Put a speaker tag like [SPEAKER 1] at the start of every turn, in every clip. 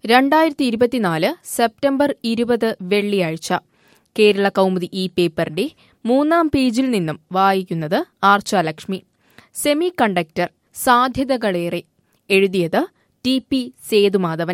[SPEAKER 1] രണ്ടായിരത്തി ഇരുപത്തിനാല് സെപ്റ്റംബർ ഇരുപത് വെള്ളിയാഴ്ച കേരള കൗമുദി ഈ പേപ്പറിന്റെ മൂന്നാം പേജിൽ നിന്നും വായിക്കുന്നത് ആർച്ചാലക്ഷ്മി സെമി കണ്ടക്ടർ സാധ്യതകളേറെ എഴുതിയത് ടി പി സേതുമാധവൻ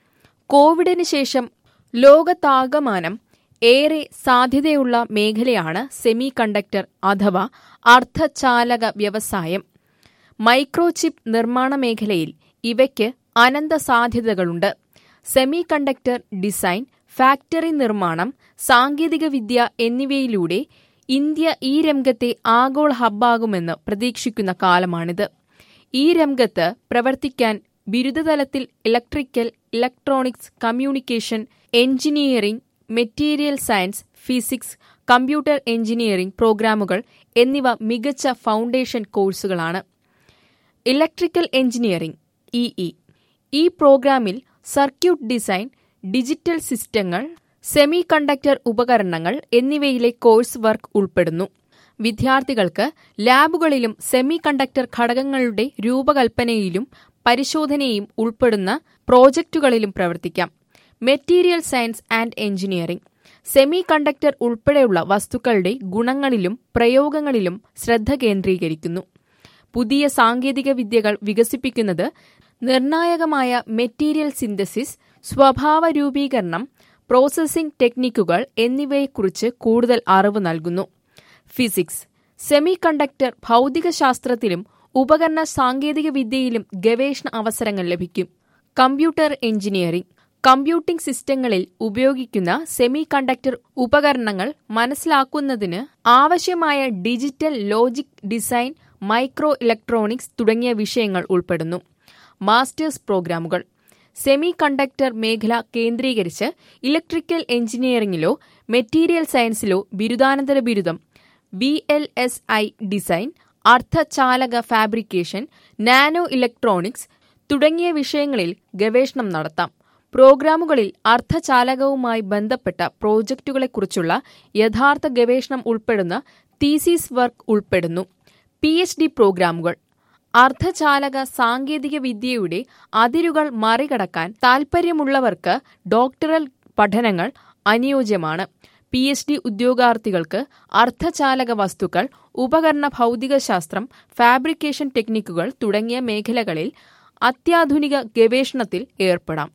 [SPEAKER 1] കോവിഡിന് ശേഷം ലോകത്താകമാനം ഏറെ സാധ്യതയുള്ള മേഖലയാണ് സെമി കണ്ടക്ടർ അഥവാ അർദ്ധചാലക വ്യവസായം മൈക്രോചിപ്പ് നിർമ്മാണ മേഖലയിൽ ഇവയ്ക്ക് അനന്ത സാധ്യതകളുണ്ട് സെമി കണ്ടക്ടർ ഡിസൈൻ ഫാക്ടറി നിർമ്മാണം സാങ്കേതികവിദ്യ എന്നിവയിലൂടെ ഇന്ത്യ ഈ രംഗത്തെ ആഗോള ഹബ്ബാകുമെന്ന് പ്രതീക്ഷിക്കുന്ന കാലമാണിത് ഈ രംഗത്ത് പ്രവർത്തിക്കാൻ ബിരുദതലത്തിൽ electrical electronics communication engineering material science physics computer engineering പ്രോഗ്രാമുകൾ എന്നിവ മികച്ച ഫൗണ്ടേഷൻ കോഴ്സുകളാണ് ഇലക്ട്രിക്കൽ എഞ്ചിനീയറിംഗ് ഇഇ ഈ പ്രോഗ്രാമിൽ സർക്യൂട്ട് ഡിസൈൻ ഡിജിറ്റൽ സിസ്റ്റങ്ങൾ സെമി കണ്ടക്ടർ ഉപകരണങ്ങൾ എന്നിവയിലെ കോഴ്സ് വർക്ക് ഉൾപ്പെടുന്നു വിദ്യാർത്ഥികൾക്ക് ലാബുകളിലും സെമി കണ്ടക്ടർ ഘടകങ്ങളുടെ രൂപകൽപ്പനയിലും പരിശോധനയും ഉൾപ്പെടുന്ന പ്രോജക്റ്റുകളിലും പ്രവർത്തിക്കാം material science and engineering semiconductor ഉൾപ്പെടെയുള്ള വസ്തുക്കളുടെ ഗുണങ്ങളിലും പ്രയോഗങ്ങളിലും ശ്രദ്ധ കേന്ദ്രീകരിക്കുന്നു പുതിയ സാങ്കേതിക വിദ്യകൾ വികസിപ്പിക്കുന്നത് നിർണായകമായ മെറ്റീരിയൽ സിന്തസിസ് സ്വഭാവ രൂപീകരണം പ്രോസസ്സിംഗ് ടെക്നിക്കുകൾ എന്നിവയെക്കുറിച്ച് കൂടുതൽ അറിവ് നൽകുന്നു ഫിസിക്സ് സെമി കണ്ടക്ടർ ഭൗതികശാസ്ത്രത്തിലും ഉപകരണ സാങ്കേതിക വിദ്യയിലും ഗവേഷണ അവസരങ്ങൾ ലഭിക്കും കമ്പ്യൂട്ടർ എഞ്ചിനീയറിംഗ് കമ്പ്യൂട്ടിംഗ് സിസ്റ്റങ്ങളിൽ ഉപയോഗിക്കുന്ന സെമി കണ്ടക്ടർ ഉപകരണങ്ങൾ മനസ്സിലാക്കുന്നതിന് ആവശ്യമായ digital logic design microelectronics തുടങ്ങിയ വിഷയങ്ങൾ ഉൾപ്പെടുന്നു മാസ്റ്റേഴ്സ് പ്രോഗ്രാമുകൾ സെമി കണ്ടക്ടർ മേഖല കേന്ദ്രീകരിച്ച് ഇലക്ട്രിക്കൽ എഞ്ചിനീയറിംഗിലോ മെറ്റീരിയൽ സയൻസിലോ ബിരുദാനന്തര ബിരുദം V L S I design അർദ്ധചാലക ഫാബ്രിക്കേഷൻ നാനോ ഇലക്ട്രോണിക്സ് തുടങ്ങിയ വിഷയങ്ങളിൽ ഗവേഷണം നടത്താം പ്രോഗ്രാമുകളിൽ അർദ്ധചാലകവുമായി ബന്ധപ്പെട്ട പ്രോജക്റ്റുകളെക്കുറിച്ചുള്ള യഥാർത്ഥ ഗവേഷണം ഉൾപ്പെടുന്ന തീസിസ് വർക്ക് ഉൾപ്പെടുന്നു പി എച്ച് ഡി പ്രോഗ്രാമുകൾ അർദ്ധചാലക സാങ്കേതിക വിദ്യയുടെ അതിരുകൾ മറികടക്കാൻ താൽപ്പര്യമുള്ളവർക്ക് ഡോക്ടറൽ പഠനങ്ങൾ അനുയോജ്യമാണ് പി എച്ച് ഡി ഉദ്യോഗാർത്ഥികൾക്ക് അർദ്ധചാലക വസ്തുക്കൾ ഉപകരണ ഭൗതികശാസ്ത്രം ഫാബ്രിക്കേഷൻ ടെക്നിക്കുകൾ തുടങ്ങിയ മേഖലകളിൽ അത്യാധുനിക ഗവേഷണത്തിൽ ഏർപ്പെടാം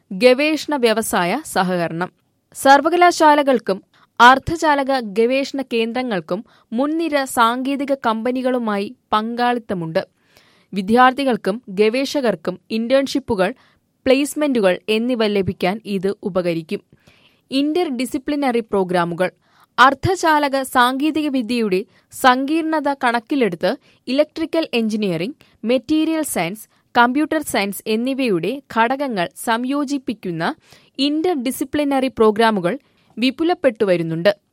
[SPEAKER 1] ഗവേഷണ വ്യവസായ സഹകരണം സർവകലാശാലകൾക്കും അർദ്ധചാലക ഗവേഷണ കേന്ദ്രങ്ങൾക്കും മുൻനിര സാങ്കേതിക കമ്പനികളുമായി പങ്കാളിത്തമുണ്ട് വിദ്യാർത്ഥികൾക്കും ഗവേഷകർക്കും ഇന്റേൺഷിപ്പുകൾ പ്ലേസ്മെന്റുകൾ എന്നിവ ലഭിക്കാൻ ഇത് ഉപകരിക്കും ഇന്റർ ഡിസിപ്ലിനറി പ്രോഗ്രാമുകൾ അർദ്ധചാലക സാങ്കേതികവിദ്യയുടെ സങ്കീർണത കണക്കിലെടുത്ത് electrical engineering material science computer science എന്നിവയുടെ ഘടകങ്ങൾ സംയോജിപ്പിക്കുന്ന ഇന്റർ ഡിസിപ്ലിനറി പ്രോഗ്രാമുകൾ വിപുലപ്പെട്ടുവരുന്നുണ്ട്